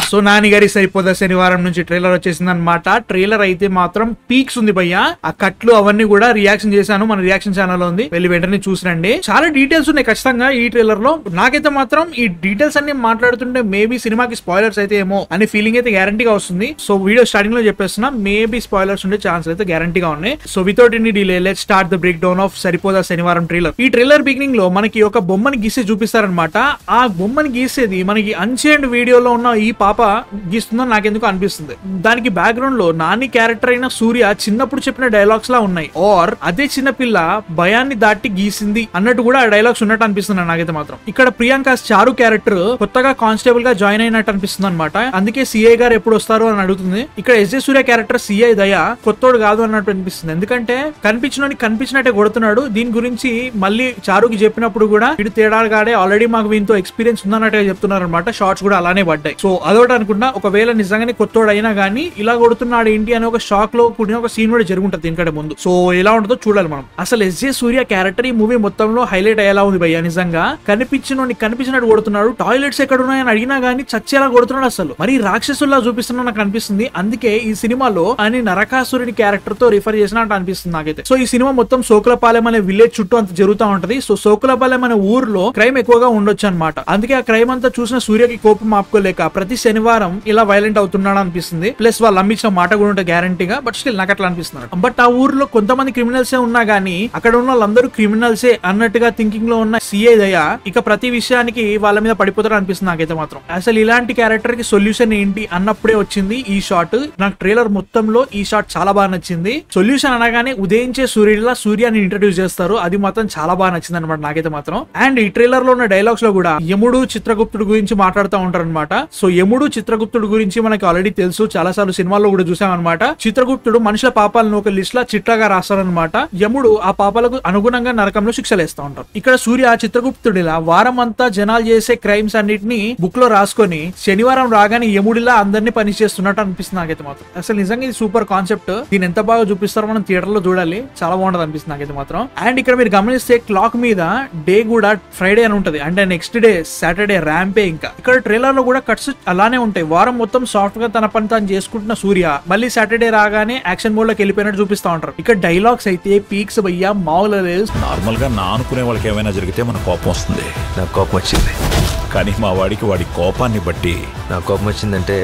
so Nani గారి సరిపోదా శనివారం నుంచి ట్రైలర్ వచ్చేసింది అనమాట ట్రైలర్ అయితే మాత్రం పీక్స్ ఉంది భయ్య ఆ కట్లు అవన్నీ కూడా రియాక్షన్ చేశాను మన రియాక్షన్ ఛానల్ లో ఉంది వెళ్ళి వెంటనే చూసిరండి చాలా డీటెయిల్స్ ఉన్నాయి ఖచ్చితంగా ఈ ట్రైలర్ లో నాకైతే మాత్రం ఈ డీటెయిల్స్ అన్ని మాట్లాడుతుంటే మేబీ సినిమాకి స్పాయిలర్స్ అయితే ఏమో అనే ఫీలింగ్ అయితే గ్యారంటీగా వస్తుంది సో వీడియో స్టార్టింగ్ లో చెప్పేస్తున్నా మేబీ స్పాయిలర్స్ ఉండే ఛాన్స్ అయితే గ్యారంటీగా ఉన్నాయి so without any delay let start the breakdown of Saripodhaa Sanivaaram trailer ఈ ట్రైలర్ బిగినింగ్ లో మనకి ఒక బొమ్మని గీసి చూపిస్తారనమాట ఆ బొమ్మని గీసేది మనకి అన్చేండ్ వీడియోలో ఉన్న ఈ పాప గీస్తుందని నాకెందుకు అనిపిస్తుంది దానికి బ్యాక్గ్రౌండ్ లో నాని క్యారెక్టర్ అయిన సూర్య చిన్నప్పుడు చెప్పిన డైలాగ్స్ లా ఉన్నాయి ఆర్ అదే చిన్న పిల్ల భయాన్ని దాటి గీసింది అన్నట్టు కూడా ఆ డైలాగ్స్ ఉన్నట్టు అనిపిస్తుంది నాకైతే మాత్రం ఇక్కడ ప్రియాంక చారు క్యారెక్టర్ కొత్తగా కానిస్టేబుల్ గా జాయిన్ అయినట్టు అనిపిస్తుంది అనమాట అందుకే సిఐ గారు ఎప్పుడు వస్తారు అని అడుగుతుంది ఇక్కడ S J Suryah character CI Daya కొత్తోడు కాదు అన్నట్టు అనిపిస్తుంది ఎందుకంటే కనిపించిన కనిపించినట్టే కొడుతున్నాడు దీని గురించి మళ్ళీ చారుకి చెప్పినప్పుడు కూడా వీడు తేడాగాడే ఆల్రెడీ మాకు వీంతో ఎక్స్పీరియన్స్ ఉందన్నట్టుగా చెప్తున్నారు అనమాట షార్ట్స్ కూడా అలానే పడ్డాయి సో అదొకటి అనుకున్నా ఒకవేళ నిజంగానే కొత్తోడు అయినా కానీ ఇలా కొడుతున్నాడు ఏంటి అని ఒక షాక్ లో కూడిన ఒక సీన్ కూడా జరుగుంటది దీనికంటే ముందు సో ఎలా ఉంటుందో చూడాలి మనం అసలు ఎస్ జే సూర్య క్యారెక్టర్ ఈ మూవీ మొత్తంలో హైలైట్ అయ్యేలా ఉంది భయ్య నిజంగా కనిపించిన కనిపించినట్టు కొడుతున్నాడు టాయిలెట్స్ ఎక్కడ ఉన్నాయని అడిగినా గానీ చచ్చేలా కొడుతున్నాడు అసలు మరి రాక్షసుల్లా చూపిస్తున్నా నాకు అనిపిస్తుంది అందుకే ఈ సినిమాలో అని నరకాసురుడి క్యారెక్టర్ తో రిఫర్ చేసినట్టు అనిపిస్తుంది నాకైతే సో ఈ సినిమా మొత్తం సోకులపాలెం అనే విలేజ్ చుట్టూ అంత జరుగుతూ ఉంటది సో సోకులపాలెం అనే ఊర్లో క్రైమ్ ఎక్కువగా ఉండొచ్చు అనమాట అందుకే ఆ క్రైమ్ అంతా చూసిన సూర్యకి కోపం ఆపుకోలేక ప్రతి శనివారం ఇలా వైలెంట్ అవుతున్నాడు అనిపిస్తుంది ప్లస్ వాళ్ళు అమ్మించిన మాట కూడా ఉంటుంది గ్యారంటీగా బట్ స్టిల్ నాకు అట్లా అనిపిస్తున్నారు బట్ ఆ ఊర్లో కొంతమంది క్రిమినల్స్ ఉన్నా గానీ అక్కడ ఉన్న వాళ్ళందరూ క్రిమినల్సే అన్నట్టుగా థింకింగ్ లో ఉన్న సిఐ దయ ఇక ప్రతి విషయానికి వాళ్ళ మీద పడిపోతారు అనిపిస్తుంది నాకైతే మాత్రం అసలు ఇలాంటి క్యారెక్టర్ కి సొల్యూషన్ ఏంటి అన్నప్పుడే వచ్చింది ఈ షాట్ నాకు ట్రైలర్ మొత్తంలో ఈ షాట్ చాలా బాగా నచ్చింది సొల్యూషన్ అనగానే ఉదయించే సూర్యుడిలా సూర్యాన్ని ఇంట్రడ్యూస్ చేస్తారు అది మాత్రం చాలా బాగా నచ్చింది అనమాట నాకైతే మాత్రం అండ్ ఈ ట్రైలర్ లో ఉన్న డైలాగ్స్ లో కూడా యముడు చిత్రగుప్తుడు గురించి మాట్లాడుతూ ఉంటారు అనమాట సో యముడు చిత్రగుప్తుడు గురించి మనకి ఆల్రెడీ తెలుసు చాలా సార్లు సినిమాల్లో కూడా చూసాం అనమాట చిత్రగుప్తుడు మనుషుల పాపాలను ఒక లిస్ట్ లా చిట్టాగా రాస్తారనమాట యముడు ఆ పాపాలకు అనుగుణంగా నరకంలో శిక్షలు వేస్తా ఉంటారు ఇక్కడ సూర్య చిత్రగుప్తుడిలా వారం అంతా జనాలు చేసే క్రైమ్స్ అన్నిటిని బుక్ లో రాసుకొని శనివారం రాగానే యముడిలా అందరినీ పని చేస్తున్నట్టు అనిపిస్తుంది నాకైతే మాత్రం అసలు నిజంగా ఇది సూపర్ కాన్సెప్ట్ దీని ఎంత బాగా చూపిస్తారో మనం థియేటర్ లో చూడాలి చాలా బాగుంటది అనిపిస్తుంది నాకైతే మాత్రం అండ్ ఇక్కడ మీరు గమనిస్తే క్లాక్ మీద డే కూడా ఫ్రైడే అని ఉంటది అంటే నెక్స్ట్ డే సాటర్డే ర్యాంపే ఇంకా ఇక్కడ ట్రైలర్ లో కూడా కట్స్ అలానే ఉంటాయి వారం మొత్తం సాఫ్ట్ గా తన పని తాను చేసుకుంటున్న సూర్య మళ్ళీ సాటర్డే రాగానే యాక్షన్ మోడ్ లోకి వెళ్ళిపోయినట్టు చూపిస్తా ఉంటారు ఇక్కడ డైలాగ్స్ అయితే పీక్స్ భయ్యా మామూలు లేదు నార్మల్ గా నా అనుకునే వాళ్ళకి ఏమైనా జరిగితే మన కోపం వస్తుంది నాకు కోపం వచ్చింది కానీ మా వాడికి వాడి కోపాన్ని బట్టి నాకు కోపం వచ్చిందంటే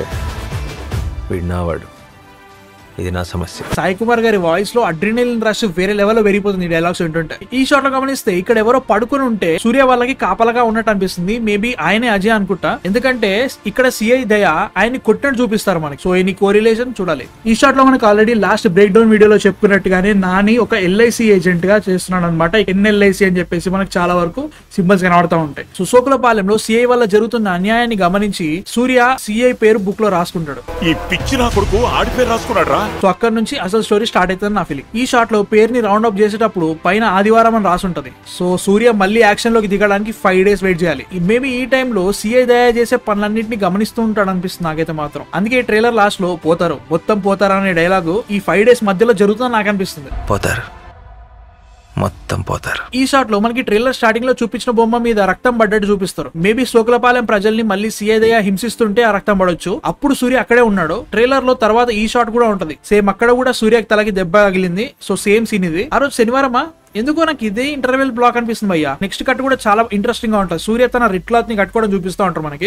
వీడు నావాడు ఇది నా సమస్య సాయి కుమార్ గారి వాయిస్ లో అడ్రినల్ రష్ వేరే లెవెల్ లో పెరిగిపోతుంది డైలాగ్స్ వింటుంటే ఈ షాట్ లో గమనిస్తే ఇక్కడ ఎవరో పడుకుని ఉంటే సూర్య వాళ్ళకి కాపలగా ఉన్నట్టు అనిపిస్తుంది మేబీ ఆయనే అజయ్ అనుకుంటా ఎందుకంటే ఇక్కడ సిఐ దయ ఆయన్ని కొట్టినట్టు చూపిస్తారు మనకి సో ఈ కోరిలేషన్ చూడాలి ఈ షాట్ లో మనకి ఆల్రెడీ లాస్ట్ బ్రేక్ డౌన్ వీడియోలో చెప్పుకున్నట్టుగానే నాని ఒక ఎల్ఐసి ఏజెంట్ గా చేస్తున్నాడు అనమాట ఎన్ఎల్ఐసి అని చెప్పేసి మనకి చాలా వరకు సింబల్స్ కనబడతా ఉంటాయి సో సోకులపాలెంలో సిఐ వల్ల జరుగుతున్న అన్యాయాన్ని గమనించి సూర్య సిఐ పేరు బుక్ లో రాసుకుంటాడు ఈ పిచ్చి నా కొడుకు ఆడి పేరు రాసుకున్నాడు రా సో అక్కడ నుంచి అసలు స్టోరీ స్టార్ట్ అవుతుంది నా ఫీలింగ్ ఈ షాట్ లో పేరుని రౌండ్ అప్ చేసేటప్పుడు పైన ఆదివారం అని రాసి ఉంటది సో సూర్య మళ్ళీ యాక్షన్ లోకి దిగడానికి ఫైవ్ డేస్ వెయిట్ చేయాలి మేబీ ఈ టైంలో సిఐ దయ చేసే పనులన్నింటినీ గమనిస్తూ ఉంటాడు అనిపిస్తుంది నాకైతే మాత్రం అందుకే ట్రైలర్ లాస్ట్ లో పోతారు మొత్తం పోతారా అనే డైలాగు ఈ ఫైవ్ డేస్ మధ్యలో జరుగుతుందని నాకు అనిపిస్తుంది పోతారు మొత్తం పోతారు ఈ షాట్ లో మనకి ట్రైలర్ స్టార్టింగ్ లో చూపించిన బొమ్మ మీద రక్తం పడ్డట్టు చూపిస్తారు మేబీ సోకులపాలెం ప్రజల్ని మళ్ళీ సిఐదయ హింసిస్తుంటే ఆ రక్తం పడవచ్చు అప్పుడు సూర్య అక్కడే ఉన్నాడు ట్రైలర్ లో తర్వాత ఈ షాట్ కూడా ఉంటది సేమ్ అక్కడ కూడా సూర్యకి తలకి దెబ్బ తగిలింది సో సేమ్ సీన్ ఇది ఆ రోజు శనివారమా ఎందుకో నాకు ఇదే ఇంటర్వెల్ బ్లాక్ అనిపిస్తుంది భయ్యా నెక్స్ట్ కట్ కూడా చాలా ఇంట్రెస్టింగ్ గా ఉంటుంది సూర్య తన రిట్ క్లాత్ ని కట్టుకోవడం చూపిస్తూ ఉంటారు మనకి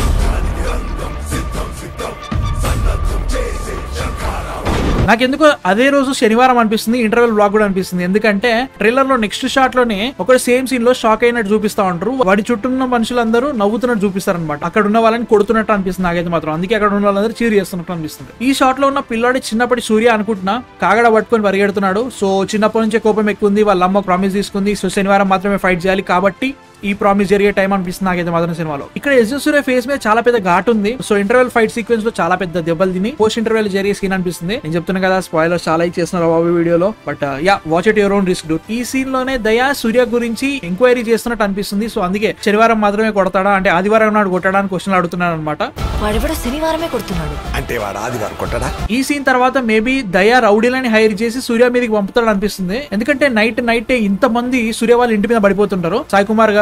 నాకెందుకో అదే రోజు శనివారం అనిపిస్తుంది ఇంటర్వెల్ బ్లాగ్ కూడా అనిపిస్తుంది ఎందుకంటే ట్రైలర్ లో నెక్స్ట్ షాట్ లోనే ఒక సేమ్ సీన్ లో షాక్ అయినట్టు చూపిస్తా ఉంటారు వాడి చుట్టూ ఉన్న మనుషులందరూ నవ్వుతున్నట్టు చూపిస్తారు అనమాట అక్కడ ఉన్న వాళ్ళని కొడుతున్నట్టు అనిపిస్తుంది నాకైతే మాత్రం అందుకే అక్కడ ఉన్న వాళ్ళందరూ చీర్ చేస్తున్నట్టు అనిపిస్తుంది ఈ షాట్ లో ఉన్న పిల్లాడి చిన్నప్పటి సూర్య అనుకుంటున్నా కాగడ పట్టుకొని పరిగెడుతున్నాడు సో చిన్నప్పటి నుంచే కోపం ఎక్కువ ఉంది వాళ్ళ అమ్మ ప్రామిస్ తీసుకుంది సో శనివారం మాత్రమే ఫైట్ చేయాలి కాబట్టి ఈ ప్రామిస్ జరిగే టైం అనిపిస్తుంది నాకైతే మాత్రం సినిమాలో ఇక్కడ ఎస్ సూర్య ఫేస్ మీద చాలా పెద్ద ఘాట్ ఉంది సో ఇంటర్వెల్ ఫైట్ సీక్వెన్స్ లో చాలా పెద్ద దెబ్బలు తిని పోస్ట్ ఇంటర్వెల్ జరిగే సీన్ అనిపిస్తుంది నేను చెప్తున్నా కదా స్పాయిలర్ చాలా ఇచ్చేస్తున్నారు బాబు వీడియోలో but ya watch it your own risk do ఈ సీన్ లోనే దయా సూర్య గురించి ఎంక్వైరీ చేస్తున్నట్టు అనిపిస్తుంది సో అందుకే శనివారం మాత్రమే కొడతాడా అంటే ఆదివారం నాడు కొట్టాడా అని క్వశ్చన్ అడుగుతున్నాను అనమాట వాడెవడో శనివారమే కొడుతున్నాడు అంటే వాడు ఆదివారం కొట్టడా ఈ సీన్ తర్వాత మేబీ దయా రౌడీలని హైర్ చేసి సూర్య మీదకి పంపుతాడు అనిపిస్తుంది ఎందుకంటే నైట్ నైట్ ఇంత మంది సూర్య వాళ్ళ ఇంటి మీద పడిపోతుంటారు సాయి కుమార్ గారు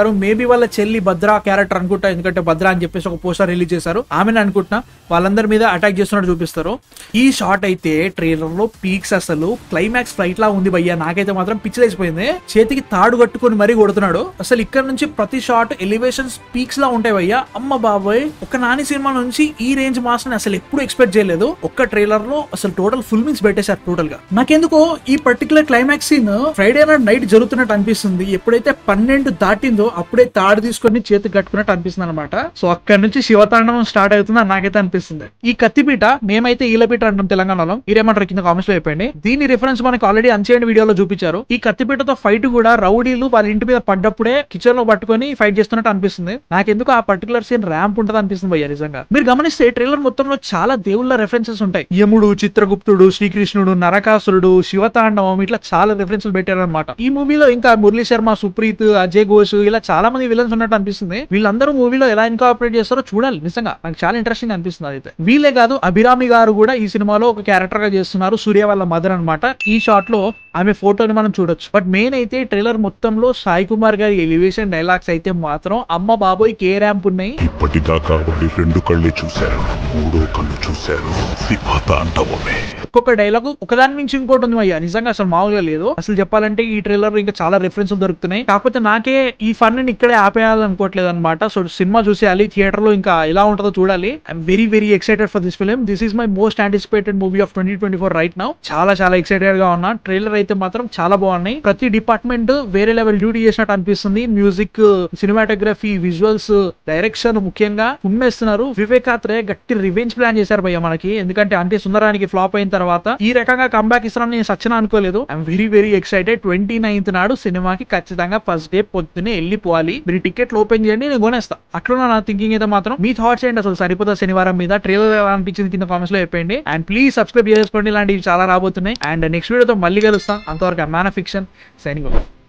గారు మేబీ వాళ్ళ చెల్లి భద్ర క్యారెక్టర్ అనుకుంటా ఎందుకంటే భద్ర అని చెప్పేసి ఒక పోస్టర్ రిలీజ్ చేశారు ఆమెను అనుకుంటున్నా వాళ్ళందరి మీద అటాక్ చేస్తున్నట్టు చూపిస్తారు ఈ షాట్ అయితే ట్రైలర్ లో పీక్స్ అసలు క్లైమాక్స్ ఫ్లైట్ లా ఉంది భయ్యా నాకైతే మాత్రం పిచ్చిలేసిపోయింది చేతికి తాడు కట్టుకొని మరీ కొడుతున్నాడు అసలు ఇక్కడ నుంచి ప్రతి షాట్ ఎలివేషన్స్ పీక్స్ లా ఉంటాయి భయ్యా అమ్మ బాబాయ్ ఒక నాని సినిమా నుంచి ఈ రేంజ్ మాస్ ని అసలు ఎప్పుడు ఎక్స్పెక్ట్ చేయలేదు ఒక్క ట్రైలర్ లో అసలు టోటల్ ఫుల్ మీన్స్ పెట్టేశారు టోటల్ గా నాకెందుకో ఈ పర్టికులర్ క్లైమాక్స్ సీన్ ఫ్రైడే నాడు నైట్ జరుగుతున్నట్టు అనిపిస్తుంది ఎప్పుడైతే పన్నెండు దాటిందో అప్పుడే తాడు తీసుకొని చేతికి కట్టుకున్నట్టు అనిపిస్తుంది అనమాట సో అక్కడ నుంచి శివతాండవం స్టార్ట్ అవుతుంది అని నాకైతే అనిపిస్తుంది ఈ కత్తిపీట మేమైతే ఈలపీట అంటాం తెలంగాణలో మీరేమంటారు కింద కామెంట్స్ లో చెప్పండి దీని రిఫరెన్స్ మనకి ఆల్రెడీ అన్చేయండి వీడియోలో చూపించారు ఈ కత్తిపీటతో ఫైట్ కూడా రౌడీలు వాళ్ళ ఇంటి మీద పడ్డప్పుడే కిచెన్ లో పట్టుకొని ఫైట్ చేస్తున్నట్టు అనిపిస్తుంది నాకెందుకు ఆ పర్టికులర్ సీన్ ర్యాంప్ ఉంటుంది అనిపిస్తుంది భయ్య నిజంగా మీరు గమనిస్తే ట్రైలర్ మొత్తంలో చాలా దేవుళ్ళ రెఫరెన్సెస్ ఉంటాయి యముడు చిత్రగుప్తుడు శ్రీకృష్ణుడు నరకాసురుడు శివతాండవం ఇట్లా చాలా రెఫరెన్స్లు పెట్టారనమాట ఈ మూవీలో ఇంకా మురళీ శర్మ సుప్రీత్ అజయ్ ఘోష్ ఇలా చాలా మంది విలన్స్ ఉన్నట్టు అనిపిస్తుంది వీళ్ళందరూ మూవీలో ఎలా ఇన్కాపరేట్ చేస్తారో చూడాలి నిజంగా నాకు చాలా ఇంట్రెస్టింగ్ అనిపిస్తుంది అయితే వీళ్ళే కాదు అభిరామి గారు కూడా ఈ సినిమాలో ఒక క్యారెక్టర్ గా చేస్తున్నారు సూర్య వాళ్ళ మదర్ అన్నమాట ఈ షాట్ లో ఆమె ఫోటోని మనం చూడొచ్చు బట్ మెయిన్ అయితే ట్రైలర్ మొత్తంలో సాయి కుమార్ గారి ఎలివేషన్ డైలాగ్స్ అయితే మాత్రం అమ్మ బాబోయ్ కే ర్యాంప్ ఉన్నాయి ఇప్పటిదాకా వాడి రెండు కళ్ళు చూశారు మూడో కళ్ళు చూశారు శివతాండవమే ఒక్కొక్క డైలాగ్ ఒకదాని నుంచి ఇంకోటి ఉంది అయ్యా నిజంగా అసలు మామూలుగా లేదు అసలు చెప్పాలంటే ఈ ట్రైలర్ ఇంకా చాలా రిఫరెన్స్ దొరుకుతున్నాయి కాకపోతే నాకే ఈ ఫన్ ని ఇక్కడే ఆపేయాలనుకోవట్లేదు అనమాట సో సినిమా చూసేయాలి థియేటర్ లో ఇంకా ఎలా ఉంటుందో చూడాలి I'm very very excited for this film this is my most anticipated movie of twenty twenty four right now చాలా చాలా ఎక్సైటెడ్ గా ఉన్నా ట్రైలర్ అయితే మాత్రం చాలా బాగున్నాయి ప్రతి డిపార్ట్మెంట్ వేరే లెవెల్ డ్యూటీ చేసినట్టు అనిపిస్తుంది మ్యూజిక్ సినిమాటోగ్రఫీ విజువల్స్ డైరెక్షన్ ముఖ్యంగా ఉమ్మేస్తున్నారు వివేకాత్రే గట్టి రివెంజ్ ప్లాన్ చేశారు భయ్య మనకి ఎందుకంటే అంటే సుందరానికి ఫ్లాప్ అయిన తర్వాత ఈ రకంగా కంబ్యాక్ ఇస్తారని నేను సచ్చిన అనుకోలేదు I'm very very excited twenty ninth నాడు సినిమాకి ఖచ్చితంగా ఫస్ట్ డే పొద్దునే వెళ్ళిపోవాలి మీరు టికెట్లు ఓపెన్ చేయండి నేను కొనేస్తా అక్కడ నా థింకింగ్ అయితే మాత్రం మీ థాట్స్ ఏంటి అసలు సరిపోతా శనివారం మీద ట్రైలర్ ఎలా అనిపించింది కింద కామెంట్స్ లో చెప్పండి అండ్ ప్లీజ్ సబ్స్క్రైబ్ చేసుకోండి ఇలాంటివి చాలా రాబోతున్నాయి అండ్ నెక్స్ట్ వీడియోతో మళ్ళీ కలుస్తాం అంతవరకు మ్యాన్ ఫిక్షన్ సైనింగ్